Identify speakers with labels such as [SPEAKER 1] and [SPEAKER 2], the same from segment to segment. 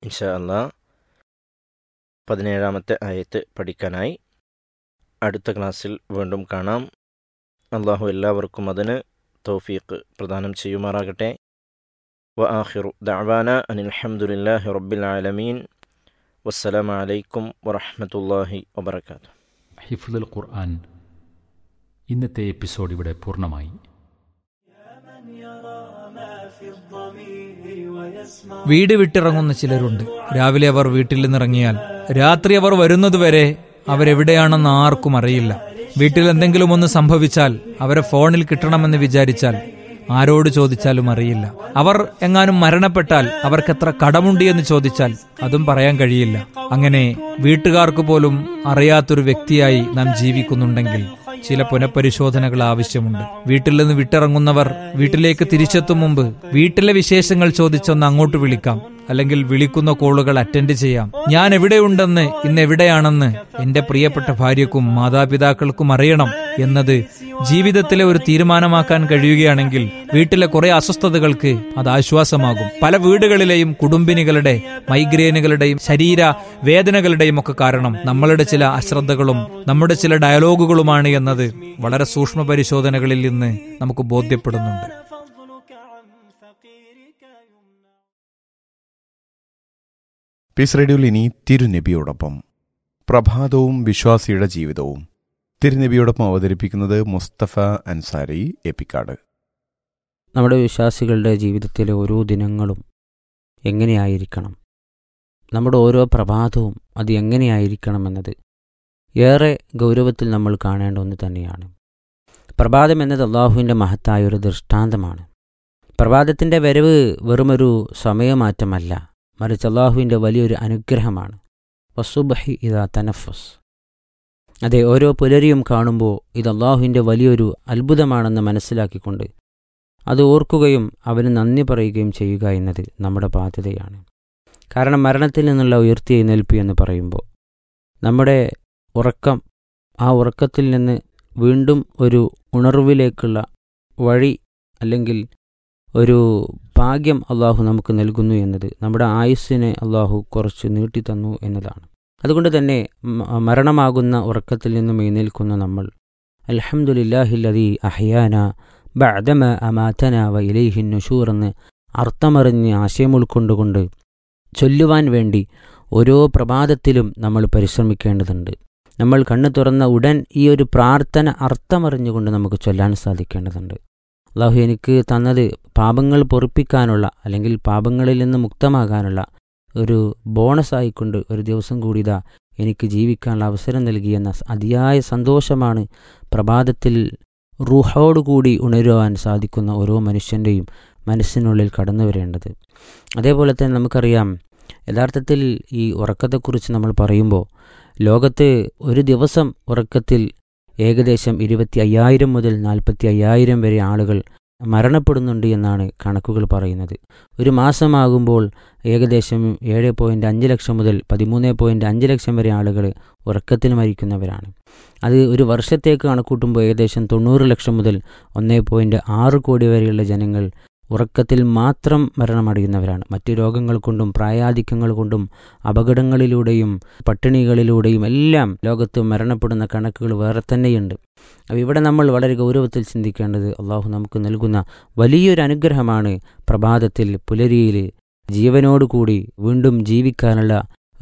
[SPEAKER 1] ഇൻഷാ അല്ലാ പതിനേഴാമത്തെ ആയത്ത് പഠിക്കാനായി അടുത്ത ക്ലാസ്സിൽ വീണ്ടും കാണാം അള്ളാഹു എല്ലാവർക്കും അതിന് തൗഫീഖ് പ്രദാനം ചെയ്യുമാറാകട്ടെ വ ആഖിറു ദഅവാന അനിൽ ഹംദുലില്ലാഹി റബ്ബിൽ ആലമീൻ വസ്സലാമു അലൈക്കും വറഹ്മത്തുള്ളാഹി വബറകാതുഹു
[SPEAKER 2] ഹിഫുദുൽ ഖുർആൻ ഇന്നത്തെ എപ്പിസോഡ് ഇവിടെ പൂർണ്ണമായി
[SPEAKER 3] വീട് വിട്ടിറങ്ങുന്ന ചിലരുണ്ട് രാവിലെ അവർ വീട്ടിൽ നിന്നിറങ്ങിയാൽ രാത്രി അവർ വരുന്നതുവരെ അവരെവിടെയാണെന്ന് ആർക്കും അറിയില്ല വീട്ടിൽ എന്തെങ്കിലും ഒന്ന് സംഭവിച്ചാൽ അവരെ ഫോണിൽ കിട്ടണമെന്ന് വിചാരിച്ചാൽ ആരോട് ചോദിച്ചാലും അറിയില്ല അവർ എങ്ങാനും മരണപ്പെട്ടാൽ അവർക്ക് എത്ര കടമുണ്ട് എന്ന് ചോദിച്ചാൽ അതും പറയാൻ കഴിയില്ല അങ്ങനെ വീട്ടുകാർക്ക് പോലും അറിയാത്തൊരു വ്യക്തിയായി നാം ജീവിക്കുന്നുണ്ടെങ്കിൽ ചില പുനഃപരിശോധനകൾ ആവശ്യമുണ്ട് വീട്ടിൽ നിന്ന് വിട്ടിറങ്ങുന്നവർ വീട്ടിലേക്ക് തിരിച്ചെത്തും മുമ്പ് വീട്ടിലെ വിശേഷങ്ങൾ ചോദിച്ചൊന്ന് അങ്ങോട്ട് വിളിക്കാം അല്ലെങ്കിൽ വിളിക്കുന്ന കോളുകൾ അറ്റൻഡ് ചെയ്യാം ഞാൻ എവിടെയുണ്ടെന്ന് ഇന്ന് എവിടെയാണെന്ന് എന്റെ പ്രിയപ്പെട്ട ഭാര്യക്കും മാതാപിതാക്കൾക്കും അറിയണം എന്നത് ജീവിതത്തിലെ ഒരു തീരുമാനമാക്കാൻ കഴിയുകയാണെങ്കിൽ വീട്ടിലെ കുറെ അസ്വസ്ഥതകൾക്ക് അത് ആശ്വാസമാകും പല വീടുകളിലെയും കുടുംബിനികളുടെ മൈഗ്രെയിനുകളുടെയും ശരീര വേദനകളുടെയും ഒക്കെ കാരണം നമ്മളുടെ ചില അശ്രദ്ധകളും നമ്മുടെ ചില ഡയലോഗുകളുമാണ് എന്നത് വളരെ സൂക്ഷ്മ പരിശോധനകളിൽ നിന്ന് നമുക്ക് ബോധ്യപ്പെടുന്നുണ്ട്
[SPEAKER 4] പീസ് റേഡിയോയിൽ ഇനി തിരുനബിയോടൊപ്പം പ്രഭാതവും വിശ്വാസിയുടെ ജീവിതവും തിരുനബിയോടൊപ്പം അവതരിപ്പിക്കുന്നത് മുസ്തഫ അൻസാരി എപ്പിക്കാട്
[SPEAKER 5] നമ്മുടെ വിശ്വാസികളുടെ ജീവിതത്തിലെ ഓരോ ദിനങ്ങളും എങ്ങനെയായിരിക്കണം നമ്മുടെ ഓരോ പ്രഭാതവും അത് എങ്ങനെയായിരിക്കണമെന്നത് ഏറെ ഗൗരവത്തിൽ നമ്മൾ കാണേണ്ട ഒന്ന് തന്നെയാണ് പ്രഭാതം എന്നത് അള്ളാഹുവിൻ്റെ മഹത്തായ ഒരു ദൃഷ്ടാന്തമാണ് പ്രഭാതത്തിൻ്റെ വരവ് വെറുമൊരു സമയമാറ്റമല്ല മറിച്ച് അള്ളാഹുവിൻ്റെ വലിയൊരു അനുഗ്രഹമാണ് വസുബഹി ഇതാ തനഫസ് അതെ ഓരോ പുലരിയും കാണുമ്പോൾ ഇത് അള്ളാഹുവിൻ്റെ വലിയൊരു അത്ഭുതമാണെന്ന് മനസ്സിലാക്കിക്കൊണ്ട് അത് ഓർക്കുകയും അവന് നന്ദി പറയുകയും ചെയ്യുക എന്നത് നമ്മുടെ ബാധ്യതയാണ് കാരണം മരണത്തിൽ നിന്നുള്ള ഉയർത്തിയെഴുന്നേൽപ്പ് എന്ന് പറയുമ്പോൾ നമ്മുടെ ഉറക്കം ആ ഉറക്കത്തിൽ നിന്ന് വീണ്ടും ഒരു ഉണർവിലേക്കുള്ള വഴി അല്ലെങ്കിൽ ഒരു ഭാഗ്യം അള്ളാഹു നമുക്ക് നൽകുന്നു എന്നത് നമ്മുടെ ആയുസ്സിനെ അള്ളാഹു കുറച്ച് നീട്ടിത്തന്നു എന്നതാണ് അതുകൊണ്ട് തന്നെ മരണമാകുന്ന ഉറക്കത്തിൽ നിന്നും എഴുന്നേൽക്കുന്ന നമ്മൾ അൽഹമുല്ലാഹില്ലതി അഹ്യാന ബഅദമ അമാതന വ ഇലൈഹിൻ നുഷൂർ എന്ന് അർത്ഥമറിഞ്ഞ് ആശയം ഉൾക്കൊണ്ടുകൊണ്ട് ചൊല്ലുവാൻ വേണ്ടി ഓരോ പ്രഭാതത്തിലും നമ്മൾ പരിശ്രമിക്കേണ്ടതുണ്ട് നമ്മൾ കണ്ണു തുറന്ന ഉടൻ ഈ ഒരു പ്രാർത്ഥന അർത്ഥമറിഞ്ഞുകൊണ്ട് നമുക്ക് ചൊല്ലാൻ സാധിക്കേണ്ടതുണ്ട് അള്ളാഹു എനിക്ക് തന്നത് പാപങ്ങൾ പൊറിപ്പിക്കാനുള്ള അല്ലെങ്കിൽ പാപങ്ങളിൽ നിന്ന് മുക്തമാകാനുള്ള ഒരു ബോണസായിക്കൊണ്ട് ഒരു ദിവസം കൂടി ഇതാ എനിക്ക് ജീവിക്കാനുള്ള അവസരം നൽകിയെന്ന അതിയായ സന്തോഷമാണ് പ്രഭാതത്തിൽ റൂഹോടുകൂടി ഉണരുവാൻ സാധിക്കുന്ന ഓരോ മനുഷ്യൻ്റെയും മനസ്സിനുള്ളിൽ കടന്നു വരേണ്ടത് അതേപോലെ തന്നെ നമുക്കറിയാം യഥാർത്ഥത്തിൽ ഈ ഉറക്കത്തെക്കുറിച്ച് നമ്മൾ പറയുമ്പോൾ ലോകത്ത് ഒരു ദിവസം ഉറക്കത്തിൽ ഏകദേശം ഇരുപത്തി അയ്യായിരം മുതൽ നാൽപ്പത്തി അയ്യായിരം വരെ ആളുകൾ മരണപ്പെടുന്നുണ്ട് എന്നാണ് കണക്കുകൾ പറയുന്നത് ഒരു മാസമാകുമ്പോൾ ഏകദേശം ഏഴ് പോയിൻ്റ് അഞ്ച് ലക്ഷം മുതൽ പതിമൂന്ന് പോയിൻ്റ് അഞ്ച് ലക്ഷം വരെ ആളുകൾ ഉറക്കത്തിൽ മരിക്കുന്നവരാണ് അത് ഒരു വർഷത്തേക്ക് കണക്കൂട്ടുമ്പോൾ ഏകദേശം തൊണ്ണൂറ് ലക്ഷം മുതൽ ഒന്നേ പോയിൻ്റ് ആറ് കോടി വരെയുള്ള ജനങ്ങൾ ഉറക്കത്തിൽ മാത്രം മരണമടയുന്നവരാണ് മറ്റു രോഗങ്ങൾ കൊണ്ടും പ്രായാധിക്യങ്ങൾ കൊണ്ടും അപകടങ്ങളിലൂടെയും പട്ടിണികളിലൂടെയും എല്ലാം ലോകത്ത് മരണപ്പെടുന്ന കണക്കുകൾ വേറെ തന്നെയുണ്ട് അപ്പോൾ ഇവിടെ നമ്മൾ വളരെ ഗൗരവത്തിൽ ചിന്തിക്കേണ്ടത് അള്ളാഹു നമുക്ക് നൽകുന്ന വലിയൊരു അനുഗ്രഹമാണ് പ്രഭാതത്തിൽ പുലരിയിൽ ജീവനോടുകൂടി വീണ്ടും ജീവിക്കാനുള്ള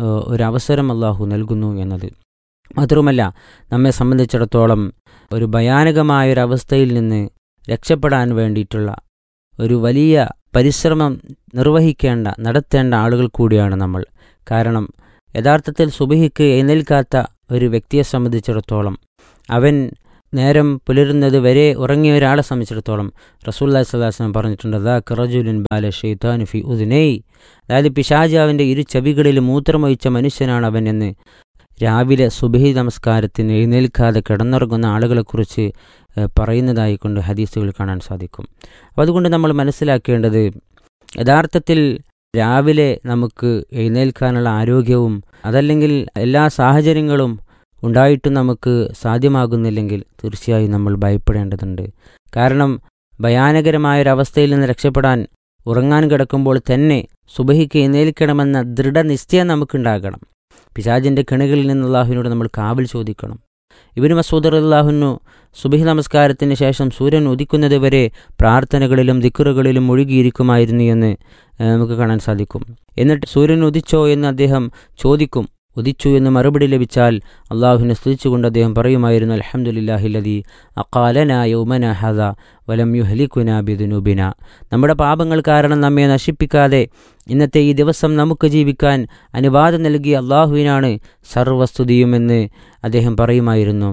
[SPEAKER 5] ഒരവസരം അള്ളാഹു നൽകുന്നു എന്നത് മാത്രവുമല്ല നമ്മെ സംബന്ധിച്ചിടത്തോളം ഒരു ഭയാനകമായൊരവസ്ഥയിൽ നിന്ന് രക്ഷപ്പെടാൻ വേണ്ടിയിട്ടുള്ള ഒരു വലിയ പരിശ്രമം നിർവഹിക്കേണ്ട നടത്തേണ്ട ആളുകൾ കൂടിയാണ് നമ്മൾ കാരണം യഥാർത്ഥത്തിൽ സുബഹിക്ക് എഴുന്നേൽക്കാത്ത ഒരു വ്യക്തിയെ സംബന്ധിച്ചിടത്തോളം അവൻ നേരം പുലരുന്നത് വരെ ഉറങ്ങിയ ഒരാളെ സംബന്ധിച്ചിടത്തോളം റസൂല്ലാ സ്വലാസ്ലം പറഞ്ഞിട്ടുണ്ട് ദാ കറജുലിൻ ബാല ഷെയ്ത്താൻ ഫി ഉദ്നേയ് അതായത് പിശാജാവിൻ്റെ ഇരു ചെവികളിൽ മൂത്രമൊഴിച്ച മനുഷ്യനാണ് അവൻ എന്ന് രാവിലെ സുബഹി നമസ്കാരത്തിന് എഴുന്നേൽക്കാതെ കിടന്നുറങ്ങുന്ന ആളുകളെക്കുറിച്ച് പറയുന്നതായിക്കൊണ്ട് ഹദീസുകൾ കാണാൻ സാധിക്കും അപ്പോൾ അതുകൊണ്ട് നമ്മൾ മനസ്സിലാക്കേണ്ടത് യഥാർത്ഥത്തിൽ രാവിലെ നമുക്ക് എഴുന്നേൽക്കാനുള്ള ആരോഗ്യവും അതല്ലെങ്കിൽ എല്ലാ സാഹചര്യങ്ങളും ഉണ്ടായിട്ടും നമുക്ക് സാധ്യമാകുന്നില്ലെങ്കിൽ തീർച്ചയായും നമ്മൾ ഭയപ്പെടേണ്ടതുണ്ട് കാരണം ഭയാനകരമായൊരവസ്ഥയിൽ നിന്ന് രക്ഷപ്പെടാൻ ഉറങ്ങാൻ കിടക്കുമ്പോൾ തന്നെ സുബഹിക്ക് എഴുന്നേൽക്കണമെന്ന ദൃഢനിശ്ചയം നമുക്കുണ്ടാകണം പിശാജിൻ്റെ കെണികളിൽ നിന്ന് അള്ളാഹുവിനോട് നമ്മൾ കാവൽ ചോദിക്കണം ഇബിന് മസൂദർ അള്ളാഹുനു സുബഹി നമസ്കാരത്തിന് ശേഷം സൂര്യൻ ഉദിക്കുന്നത് വരെ പ്രാർത്ഥനകളിലും ദിക്കുറുകളിലും മുഴുകിയിരിക്കുമായിരുന്നു എന്ന് ഏഹ്, നമുക്ക് കാണാൻ സാധിക്കും എന്നിട്ട് സൂര്യൻ ഉദിച്ചോ എന്ന് അദ്ദേഹം ചോദിക്കും ഉദിച്ചു എന്ന് മറുപടി ലഭിച്ചാൽ അള്ളാഹുവിനെ സ്തുതിച്ചുകൊണ്ട് അദ്ദേഹം പറയുമായിരുന്നു അലഹമുല്ലാഹില്ലതി അക്കാലന യൗമന ഹദ വലം യുഹലിക്കുന ബിദുനുബിന നമ്മുടെ പാപങ്ങൾ കാരണം നമ്മെ നശിപ്പിക്കാതെ ഇന്നത്തെ ഈ ദിവസം നമുക്ക് ജീവിക്കാൻ അനുവാദം നൽകിയ അള്ളാഹുവിനാണ് സർവസ്തുതിയുമെന്ന് അദ്ദേഹം പറയുമായിരുന്നു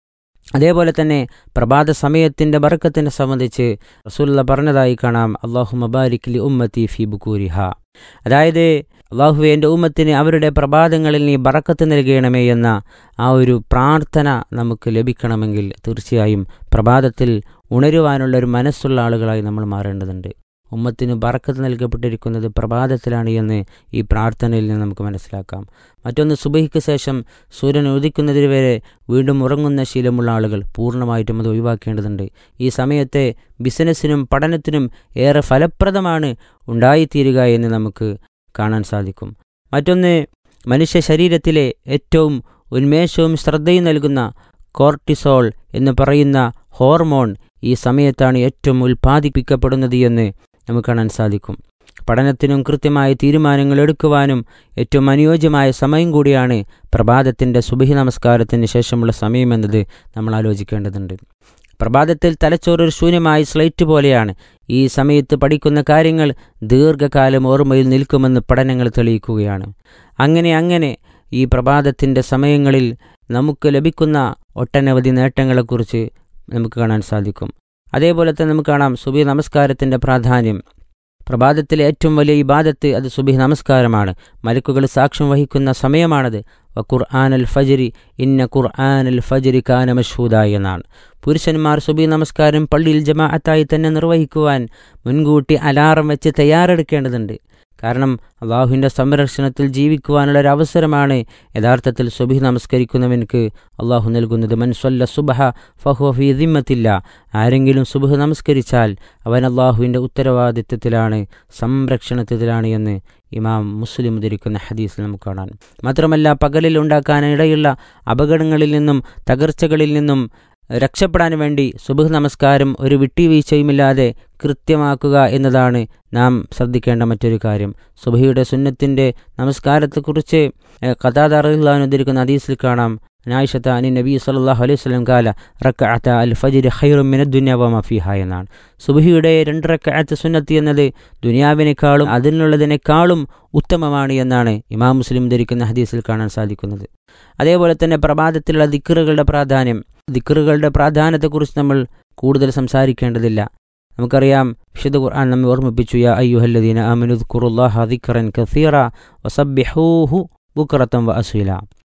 [SPEAKER 5] അതേപോലെ തന്നെ പ്രഭാത സമയത്തിൻ്റെ ബർക്കത്തിനെ സംബന്ധിച്ച് റസൂല്ല പറഞ്ഞതായി കാണാം അള്ളാഹു മബാരിക്ലി ഉമ്മത്തി ഫി ബുക്കൂരിഹ അതായത് അള്ളാഹു എൻ്റെ ഉമ്മത്തിന് അവരുടെ പ്രഭാതങ്ങളിൽ നീ ബറക്കത്ത് നൽകണമേ എന്ന ആ ഒരു പ്രാർത്ഥന നമുക്ക് ലഭിക്കണമെങ്കിൽ തീർച്ചയായും പ്രഭാതത്തിൽ ഉണരുവാനുള്ള ഒരു മനസ്സുള്ള ആളുകളായി നമ്മൾ മാറേണ്ടതുണ്ട് ഉമ്മത്തിന് ബറക്കത്ത് നൽകപ്പെട്ടിരിക്കുന്നത് പ്രഭാതത്തിലാണ് എന്ന് ഈ പ്രാർത്ഥനയിൽ നിന്ന് നമുക്ക് മനസ്സിലാക്കാം മറ്റൊന്ന് സുബഹിക്ക് ശേഷം സൂര്യൻ ഉദിക്കുന്നതിന് വരെ വീണ്ടും ഉറങ്ങുന്ന ശീലമുള്ള ആളുകൾ പൂർണ്ണമായിട്ടും അത് ഒഴിവാക്കേണ്ടതുണ്ട് ഈ സമയത്തെ ബിസിനസ്സിനും പഠനത്തിനും ഏറെ ഫലപ്രദമാണ് ഉണ്ടായിത്തീരുക എന്ന് നമുക്ക് കാണാൻ സാധിക്കും മറ്റൊന്ന് മനുഷ്യ ശരീരത്തിലെ ഏറ്റവും ഉന്മേഷവും ശ്രദ്ധയും നൽകുന്ന കോർട്ടിസോൾ എന്ന് പറയുന്ന ഹോർമോൺ ഈ സമയത്താണ് ഏറ്റവും ഉൽപ്പാദിപ്പിക്കപ്പെടുന്നത് എന്ന് നമുക്ക് കാണാൻ സാധിക്കും പഠനത്തിനും കൃത്യമായ തീരുമാനങ്ങൾ എടുക്കുവാനും ഏറ്റവും അനുയോജ്യമായ സമയം കൂടിയാണ് പ്രഭാതത്തിൻ്റെ സുബഹി നമസ്കാരത്തിന് ശേഷമുള്ള സമയമെന്നത് നമ്മൾ ആലോചിക്കേണ്ടതുണ്ട് പ്രഭാതത്തിൽ തലച്ചോറ് ഒരു ശൂന്യമായ സ്ലേറ്റ് പോലെയാണ് ഈ സമയത്ത് പഠിക്കുന്ന കാര്യങ്ങൾ ദീർഘകാലം ഓർമ്മയിൽ നിൽക്കുമെന്ന് പഠനങ്ങൾ തെളിയിക്കുകയാണ് അങ്ങനെ അങ്ങനെ ഈ പ്രഭാതത്തിൻ്റെ സമയങ്ങളിൽ നമുക്ക് ലഭിക്കുന്ന ഒട്ടനവധി നേട്ടങ്ങളെക്കുറിച്ച് നമുക്ക് കാണാൻ സാധിക്കും അതേപോലെ തന്നെ നമുക്ക് കാണാം സുബി നമസ്കാരത്തിൻ്റെ പ്രാധാന്യം പ്രഭാതത്തിലെ ഏറ്റവും വലിയ ഇബാദത്ത് അത് സുബി നമസ്കാരമാണ് മലക്കുകൾ സാക്ഷ്യം വഹിക്കുന്ന സമയമാണത് വ ഖുർആൻ അൽ ഫജരി ഇന്ന ഖുർആൻ അൽ ഫജരി കാന മഷൂദ എന്നാണ് പുരുഷന്മാർ സുബി നമസ്കാരം പള്ളിയിൽ ജമാഅത്തായി തന്നെ നിർവഹിക്കുവാൻ മുൻകൂട്ടി അലാറം വെച്ച് തയ്യാറെടുക്കേണ്ടതുണ്ട് കാരണം അള്ളാഹുവിൻ്റെ സംരക്ഷണത്തിൽ ജീവിക്കുവാനുള്ള ഒരു അവസരമാണ് യഥാർത്ഥത്തിൽ സുബഹി നമസ്കരിക്കുന്നവൻക്ക് അള്ളാഹു നൽകുന്നത് മൻസ്വല്ല സുബഹ ഫഹുഫി ദിമ്മത്തില്ല ആരെങ്കിലും സുബഹ് നമസ്കരിച്ചാൽ അവൻ അള്ളാഹുവിൻ്റെ ഉത്തരവാദിത്വത്തിലാണ് സംരക്ഷണത്തിലാണ് എന്ന് ഇമാം മുസ്ലിം ഉദ്ധരിക്കുന്ന ഹദീസിൽ നമുക്ക് കാണാൻ മാത്രമല്ല പകലിൽ ഉണ്ടാക്കാനിടയുള്ള അപകടങ്ങളിൽ നിന്നും തകർച്ചകളിൽ നിന്നും രക്ഷപ്പെടാൻ വേണ്ടി സുബഹ് നമസ്കാരം ഒരു വിട്ടുവീഴ്ചയുമില്ലാതെ കൃത്യമാക്കുക എന്നതാണ് നാം ശ്രദ്ധിക്കേണ്ട മറ്റൊരു കാര്യം സുബഹിയുടെ സുന്നത്തിൻ്റെ നമസ്കാരത്തെക്കുറിച്ച് കഥാതാറില്ലാൻ ഉദ്ധരിക്കുന്ന ഹദീസിൽ കാണാം നായിഷത്ത അനി നബി സല്ലാഹു അലൈഹി സ്വലം കാല റക്അത്ത അൽ ഫജിർ ഖൈറുമിന ദുന്യാവ ഫിഹ എന്നാണ് സുബഹിയുടെ രണ്ട് റക്അത്ത് സുന്നത്ത് എന്നത് ദുനിയാവിനേക്കാളും അതിനുള്ളതിനേക്കാളും ഉത്തമമാണ് എന്നാണ് ഇമാം മുസ്ലിം ധരിക്കുന്ന ഹദീസിൽ കാണാൻ സാധിക്കുന്നത് അതേപോലെ തന്നെ പ്രഭാതത്തിലുള്ള ദിക്കറുകളുടെ പ്രാധാന്യം ദിക്കറുകളുടെ പ്രാധാന്യത്തെക്കുറിച്ച് നമ്മൾ കൂടുതൽ സംസാരിക്കേണ്ടതില്ല നമുക്കറിയാം വിശുദ്ധ ഖുർആൻ നമ്മെ ഓർമ്മിപ്പിച്ചു യാ അയ്യുഹല്ലദീന അമനുദ് ഖുറുല്ലാഹ ദിക്റൻ കസീറ വസബ്ബിഹൂഹു ബുക്റത്തം വ അസീല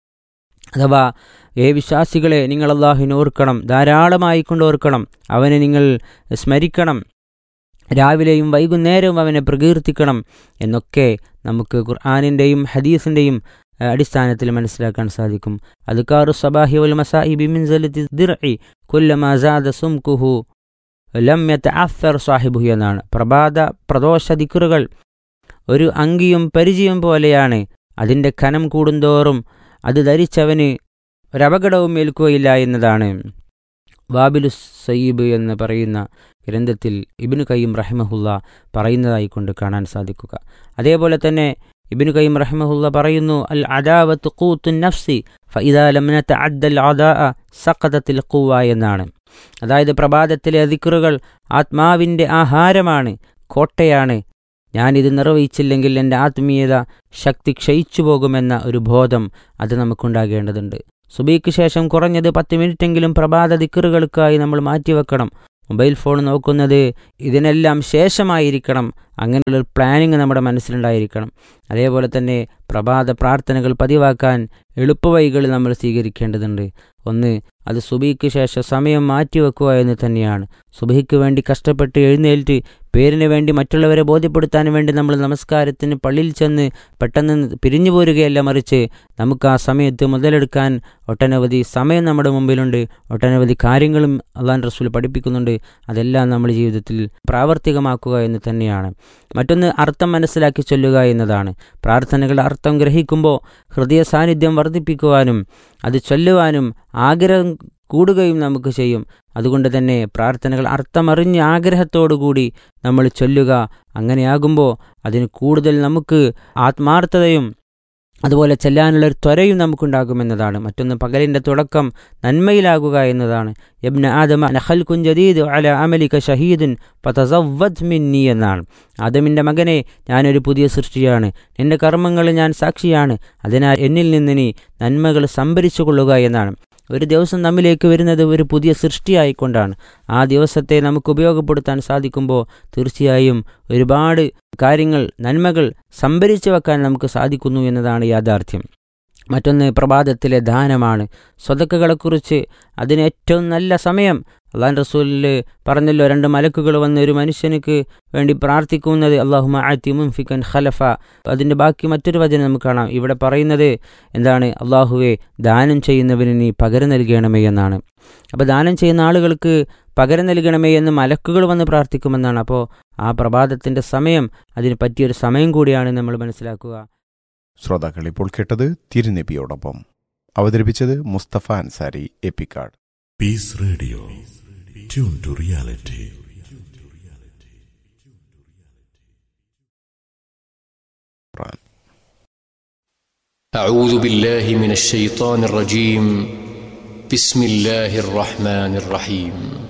[SPEAKER 5] അഥവാ ഏ വിശ്വാസികളെ നിങ്ങൾ അള്ളാഹുവിനെ ഓർക്കണം ധാരാളമായി കൊണ്ട് ഓർക്കണം അവനെ നിങ്ങൾ സ്മരിക്കണം രാവിലെയും വൈകുന്നേരവും അവനെ പ്രകീർത്തിക്കണം എന്നൊക്കെ നമുക്ക് ഖുർആാനിൻ്റെയും ഹദീസിൻ്റെയും അടിസ്ഥാനത്തിൽ മനസ്സിലാക്കാൻ സാധിക്കും അതുക്കാറു സബാഹി വൽ മസാഹിബി മിൻസലത്തി ദിർഇ കുല്ലമാ സാദ സുംകുഹു ലം യതഅഫർ സാഹിബുഹു എന്നാണ് പ്രഭാത പ്രദോഷ ദിക്റുകൾ ഒരു അങ്കിയും പരിചയം പോലെയാണ് അതിൻ്റെ കനം കൂടുന്തോറും അത് ധരിച്ചവന് ഒരപകടവും ഏൽക്കുകയില്ല എന്നതാണ് വാബിലു സയ്യിബ് എന്ന് പറയുന്ന ഗ്രന്ഥത്തിൽ ഇബിനു കയ്യം റഹിമഹുല്ല പറയുന്നതായി കൊണ്ട് കാണാൻ സാധിക്കുക അതേപോലെ തന്നെ ഇബിനു കയ്യം റഹിമഹുല്ല പറയുന്നു അൽ അദാവത്ത് കൂത്തു നഫ്സി ഫൈദാലമിനത്ത് അദ്ദൽ അദാ സഖതത്തിൽ കൂവ എന്നാണ് അതായത് പ്രഭാതത്തിലെ അധികറുകൾ ആത്മാവിൻ്റെ ആഹാരമാണ് കോട്ടയാണ് ഞാനിത് നിർവഹിച്ചില്ലെങ്കിൽ എൻ്റെ ആത്മീയത ശക്തി ക്ഷയിച്ചു പോകുമെന്ന ഒരു ബോധം അത് നമുക്കുണ്ടാകേണ്ടതുണ്ട് സുബീക്ക് ശേഷം കുറഞ്ഞത് പത്ത് മിനിറ്റെങ്കിലും പ്രഭാത ദിക്കറുകൾക്കായി നമ്മൾ മാറ്റിവെക്കണം മൊബൈൽ ഫോൺ നോക്കുന്നത് ഇതിനെല്ലാം ശേഷമായിരിക്കണം അങ്ങനെയുള്ളൊരു പ്ലാനിങ് നമ്മുടെ മനസ്സിലുണ്ടായിരിക്കണം അതേപോലെ തന്നെ പ്രഭാത പ്രാർത്ഥനകൾ പതിവാക്കാൻ എളുപ്പവഴികൾ നമ്മൾ സ്വീകരിക്കേണ്ടതുണ്ട് ഒന്ന് അത് സുബിക്ക് ശേഷം സമയം മാറ്റിവെക്കുക എന്ന് തന്നെയാണ് സുബഹിക്ക് വേണ്ടി കഷ്ടപ്പെട്ട് എഴുന്നേൽറ്റ് പേരിന് വേണ്ടി മറ്റുള്ളവരെ ബോധ്യപ്പെടുത്താൻ വേണ്ടി നമ്മൾ നമസ്കാരത്തിന് പള്ളിയിൽ ചെന്ന് പെട്ടെന്ന് പിരിഞ്ഞു പോരുകയല്ല മറിച്ച് നമുക്ക് ആ സമയത്ത് മുതലെടുക്കാൻ ഒട്ടനവധി സമയം നമ്മുടെ മുമ്പിലുണ്ട് ഒട്ടനവധി കാര്യങ്ങളും അള്ളാൻ റസൂൽ പഠിപ്പിക്കുന്നുണ്ട് അതെല്ലാം നമ്മൾ ജീവിതത്തിൽ പ്രാവർത്തികമാക്കുക എന്ന് തന്നെയാണ് മറ്റൊന്ന് അർത്ഥം മനസ്സിലാക്കി ചൊല്ലുക എന്നതാണ് പ്രാർത്ഥനകളുടെ അർത്ഥം ഗ്രഹിക്കുമ്പോൾ ഹൃദയ സാന്നിധ്യം വർദ്ധിപ്പിക്കുവാനും അത് ചൊല്ലുവാനും ആഗ്രഹം കൂടുകയും നമുക്ക് ചെയ്യും അതുകൊണ്ട് തന്നെ പ്രാർത്ഥനകൾ അർത്ഥമറിഞ്ഞ് ആഗ്രഹത്തോടുകൂടി നമ്മൾ ചൊല്ലുക അങ്ങനെയാകുമ്പോൾ അതിന് കൂടുതൽ നമുക്ക് ആത്മാർത്ഥതയും അതുപോലെ ചെല്ലാനുള്ള ഒരു ത്വരയും നമുക്കുണ്ടാകുമെന്നതാണ് മറ്റൊന്ന് പകലിൻ്റെ തുടക്കം നന്മയിലാകുക എന്നതാണ് യബ്ന ആദമ നഹൽ കുഞ്ചദീദ് അല അമലിക ഷഹീദുൻ പതസവദ് മിന്നി എന്നാണ് ആദമിൻ്റെ മകനെ ഞാനൊരു പുതിയ സൃഷ്ടിയാണ് നിന്റെ കർമ്മങ്ങൾ ഞാൻ സാക്ഷിയാണ് അതിനാൽ എന്നിൽ നിന്ന് നീ നന്മകൾ സംഭരിച്ചു കൊള്ളുക എന്നാണ് ഒരു ദിവസം നമ്മിലേക്ക് വരുന്നത് ഒരു പുതിയ സൃഷ്ടിയായിക്കൊണ്ടാണ് ആ ദിവസത്തെ നമുക്ക് ഉപയോഗപ്പെടുത്താൻ സാധിക്കുമ്പോൾ തീർച്ചയായും ഒരുപാട് കാര്യങ്ങൾ നന്മകൾ സംഭരിച്ചു വെക്കാൻ നമുക്ക് സാധിക്കുന്നു എന്നതാണ് യാഥാർത്ഥ്യം മറ്റൊന്ന് പ്രഭാതത്തിലെ ദാനമാണ് സ്വതക്കുകളെക്കുറിച്ച് അതിന് ഏറ്റവും നല്ല സമയം അള്ളാൻ റസൂലിൽ പറഞ്ഞല്ലോ രണ്ട് മലക്കുകൾ വന്ന് ഒരു മനുഷ്യനുക്ക് വേണ്ടി പ്രാർത്ഥിക്കുന്നത് അള്ളാഹുമ ആത്തി മുംഫിക്കൻ ഖലഫ അതിൻ്റെ ബാക്കി മറ്റൊരു വചനം നമുക്ക് കാണാം ഇവിടെ പറയുന്നത് എന്താണ് അള്ളാഹുവെ ദാനം ചെയ്യുന്നവന് നീ പകരം നൽകണമേ എന്നാണ് അപ്പോൾ ദാനം ചെയ്യുന്ന ആളുകൾക്ക് പകരം നൽകണമേ എന്ന് മലക്കുകൾ വന്ന് പ്രാർത്ഥിക്കുമെന്നാണ് അപ്പോൾ ആ പ്രഭാതത്തിൻ്റെ സമയം അതിന് പറ്റിയൊരു സമയം കൂടിയാണ് നമ്മൾ മനസ്സിലാക്കുക
[SPEAKER 4] ശ്രോതാക്കൾ ഇപ്പോൾ കേട്ടത് തിരുനബിയോടൊപ്പം അവതരിപ്പിച്ചത് Mustafa Ansari എപ്പിക്കാട്
[SPEAKER 6] Peace Radio. Tune to reality.
[SPEAKER 4] Quran
[SPEAKER 7] أعوذ بالله من الشيطان الرجيم بسم الله الرحمن الرحيم